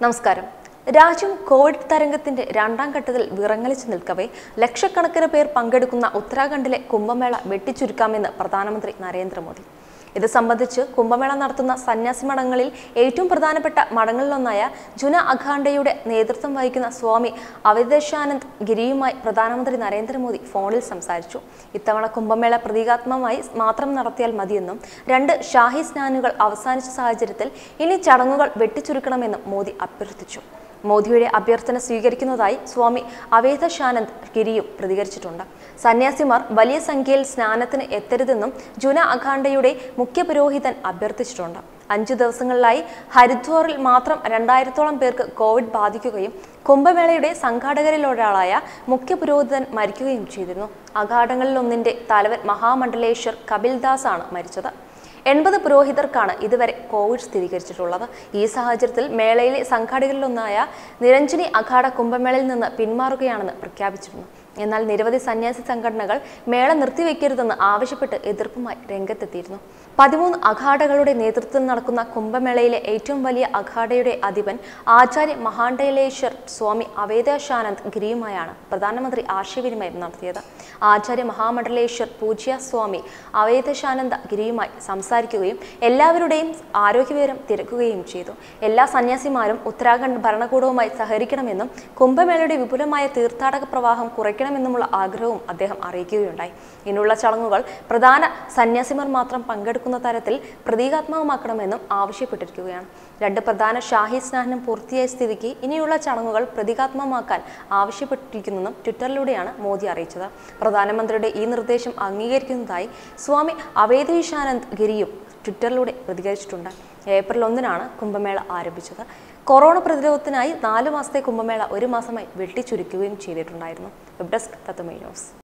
നമസ്കാരം രാജ്യം കോവിഡ് തരംഗത്തിന്റെ രണ്ടാം ഘട്ടത്തിൽ വിറങ്ങലിച്ചു നിൽക്കവേ ലക്ഷക്കണക്കിന് പേർ പങ്കെടുക്കുന്ന ഉത്തരാഖണ്ഡിലെ കുംഭമേള വെട്ടിച്ചുരുക്കാമെന്ന് പ്രധാനമന്ത്രി നരേന്ദ്രമോദി ഇത് സംബന്ധിച്ച് കുംഭമേള നടത്തുന്ന സന്യാസി മഠങ്ങളിൽ ഏറ്റവും പ്രധാനപ്പെട്ട മഠങ്ങളിലൊന്നായ ജുന അഖാണ്ടയുടെ നേതൃത്വം വഹിക്കുന്ന സ്വാമി അവധേശാനന്ദ് ഗിരിയുമായി പ്രധാനമന്ത്രി നരേന്ദ്രമോദി ഫോണിൽ സംസാരിച്ചു ഇത്തവണ കുംഭമേള പ്രതീകാത്മകമായി മാത്രം നടത്തിയാൽ മതിയെന്നും രണ്ട് ഷാഹി സ്നാനുകൾ അവസാനിച്ച സാഹചര്യത്തിൽ ഇനി ചടങ്ങുകൾ വെട്ടിച്ചുരുക്കണമെന്നും മോദി അഭ്യർത്ഥിച്ചു മോദിയുടെ അഭ്യർത്ഥന സ്വീകരിക്കുന്നതായി സ്വാമി അവേദശാനന്ദ് ഗിരിയും പ്രതികരിച്ചിട്ടുണ്ട് സന്യാസിമാർ വലിയ സംഖ്യയിൽ സ്നാനത്തിന് എത്തരുതെന്നും ജുന അഖാണ്ടയുടെ മുഖ്യ പുരോഹിതൻ അഭ്യർത്ഥിച്ചിട്ടുണ്ട് അഞ്ചു ദിവസങ്ങളിലായി ഹരിദ്വാറിൽ മാത്രം രണ്ടായിരത്തോളം പേർക്ക് കോവിഡ് ബാധിക്കുകയും കുംഭമേളയുടെ സംഘാടകരിൽ ഒരാളായ മുഖ്യ പുരോഹിതൻ മരിക്കുകയും ചെയ്തിരുന്നു അഘാടങ്ങളിലൊന്നിന്റെ തലവൻ മഹാമണ്ഡലേശ്വർ കപിൽദാസ് ആണ് മരിച്ചത് എൺപത് പുരോഹിതർക്കാണ് ഇതുവരെ കോവിഡ് സ്ഥിരീകരിച്ചിട്ടുള്ളത് ഈ സാഹചര്യത്തിൽ മേളയിലെ സംഘാടകരിലൊന്നായ നിരഞ്ജനി അഖാഡ കുംഭമേളയിൽ നിന്ന് പിന്മാറുകയാണെന്ന് പ്രഖ്യാപിച്ചിരുന്നു എന്നാൽ നിരവധി സന്യാസി സംഘടനകൾ മേള നിർത്തിവെക്കരുതെന്ന് ആവശ്യപ്പെട്ട് എതിർപ്പുമായി രംഗത്തെത്തിയിരുന്നു പതിമൂന്ന് അഖാഡകളുടെ നേതൃത്വത്തിൽ നടക്കുന്ന കുംഭമേളയിലെ ഏറ്റവും വലിയ അഖാഡയുടെ അധിപൻ ആചാര്യ മഹാണ്ടലേശ്വർ സ്വാമി അവേദാശാനന്ദ് ഗിരിയുമായാണ് പ്രധാനമന്ത്രി ആശയവിനിമയം നടത്തിയത് ആചാര്യ മഹാമണ്ഡലേശ്വർ പൂജ്യ സ്വാമി അവേദശാനന്ദ ഗിരിയുമായി സംസാരിക്കുകയും എല്ലാവരുടെയും ആരോഗ്യവിവരം തിരക്കുകയും ചെയ്തു എല്ലാ സന്യാസിമാരും ഉത്തരാഖണ്ഡ് ഭരണകൂടവുമായി സഹകരിക്കണമെന്നും കുംഭമേളയുടെ വിപുലമായ തീർത്ഥാടക പ്രവാഹം കുറയ്ക്കണമെന്നുമുള്ള ആഗ്രഹവും അദ്ദേഹം അറിയിക്കുകയുണ്ടായി ഇനിയുള്ള ചടങ്ങുകൾ പ്രധാന സന്യാസിമാർ മാത്രം പങ്കെടുക്കുന്ന തരത്തിൽ പ്രതീകാത്മകമാക്കണമെന്നും ആവശ്യപ്പെട്ടിരിക്കുകയാണ് രണ്ട് പ്രധാന ഷാഹി സ്നാനം പൂർത്തിയായ സ്ഥിതിക്ക് ഇനിയുള്ള ചടങ്ങുകൾ പ്രതീകാത്മകമാക്കാൻ ആവശ്യപ്പെട്ടിരിക്കുന്നെന്നും ട്വിറ്ററിലൂടെയാണ് മോദി അറിയിച്ചത് പ്രധാനമന്ത്രിയുടെ ഈ നിർദ്ദേശം അംഗീകരിക്കുന്നതായി സ്വാമി അവേദീശാനന്ദ് ഗിരിയും ട്വിറ്ററിലൂടെ പ്രതികരിച്ചിട്ടുണ്ട് ഏപ്രിൽ ഒന്നിനാണ് കുംഭമേള ആരംഭിച്ചത് കൊറോണ പ്രതിരോധത്തിനായി നാല് മാസത്തെ കുംഭമേള ഒരു മാസമായി വെട്ടിച്ചുരുക്കുകയും ചെയ്തിട്ടുണ്ടായിരുന്നു വെബ് ഡെസ്ക് തത്വമേ ന്യൂസ്